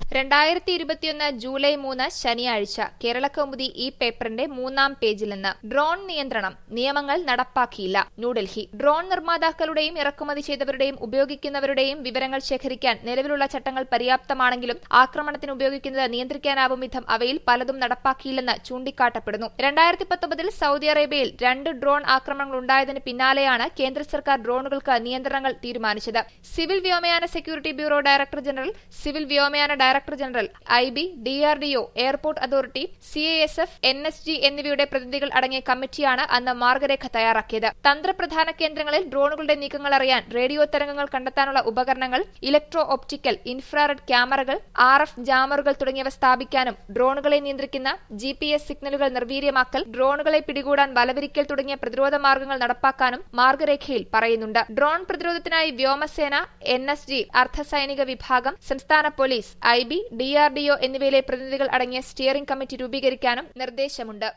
രണ്ടായിരത്തി ഇരുപത്തിയൊന്ന് ജൂലൈ മൂന്ന് ശനിയാഴ്ച കേരളകൗമുദി ഈ പേപ്പറിന്റെ മൂന്നാം പേജിൽ നിന്ന് ഡ്രോൺ നിയന്ത്രണം നിയമങ്ങൾ നടപ്പാക്കിയില്ല ന്യൂഡൽഹി ഡ്രോൺ നിർമ്മാതാക്കളുടെയും ഇറക്കുമതി ചെയ്തവരുടെയും ഉപയോഗിക്കുന്നവരുടെയും വിവരങ്ങൾ ശേഖരിക്കാൻ നിലവിലുള്ള ചട്ടങ്ങൾ പര്യാപ്തമാണെങ്കിലും ആക്രമണത്തിന് ഉപയോഗിക്കുന്നത് നിയന്ത്രിക്കാനാവും വിധം അവയിൽ പലതും നടപ്പാക്കിയില്ലെന്ന് ചൂണ്ടിക്കാട്ടപ്പെടുന്നു രണ്ടായിരത്തി പത്തൊമ്പതിൽ സൗദി അറേബ്യയിൽ രണ്ട് ഡ്രോൺ ആക്രമണങ്ങൾ ഉണ്ടായതിന് പിന്നാലെയാണ് കേന്ദ്ര സർക്കാർ ഡ്രോണുകൾക്ക് നിയന്ത്രണങ്ങൾ തീരുമാനിച്ചത് സിവിൽ വ്യോമയാന security bureau director general civil വ്യോമയാന director general I B DRDO airport authority CISF N S G എന്നിവയുടെ പ്രതിനിധികൾ അടങ്ങിയ കമ്മിറ്റിയാണ് അന്ന് മാർഗരേഖ തയ്യാറാക്കിയത് തന്ത്രപ്രധാന കേന്ദ്രങ്ങളിൽ ഡ്രോണുകളുടെ നീക്കങ്ങൾ അറിയാൻ റേഡിയോ തരംഗങ്ങൾ കണ്ടെത്താനുള്ള ഉപകരണങ്ങൾ ഇലക്ട്രോ ഒപ്റ്റിക്കൽ ഇൻഫ്രാറെഡ് ക്യാമറകൾ ആർ എഫ് ജാമറുകൾ തുടങ്ങിയവ സ്ഥാപിക്കാനും ഡ്രോണുകളെ നിയന്ത്രിക്കുന്ന ജി പി എസ് സിഗ്നലുകൾ നിർവീര്യമാക്കൽ ഡ്രോണുകളെ പിടികൂടാൻ വലവിരിക്കൽ തുടങ്ങിയ പ്രതിരോധ മാർഗങ്ങൾ നടപ്പാക്കാനും മാർഗരേഖയിൽ പറയുന്നുണ്ട് ഡ്രോൺ പ്രതിരോധത്തിനായി വ്യോമസേന എൻ എസ് ജി അർദ്ധസൈനിക വിഭാഗം സംസ്ഥാന പോലീസ് ഐ ബി ഡിആർഡിഒ എന്നിവയിലെ പ്രതിനിധികൾ അടങ്ങിയ സ്റ്റിയറിംഗ് കമ്മിറ്റി രൂപീകരിക്കാനും നിർദ്ദേശമുണ്ട്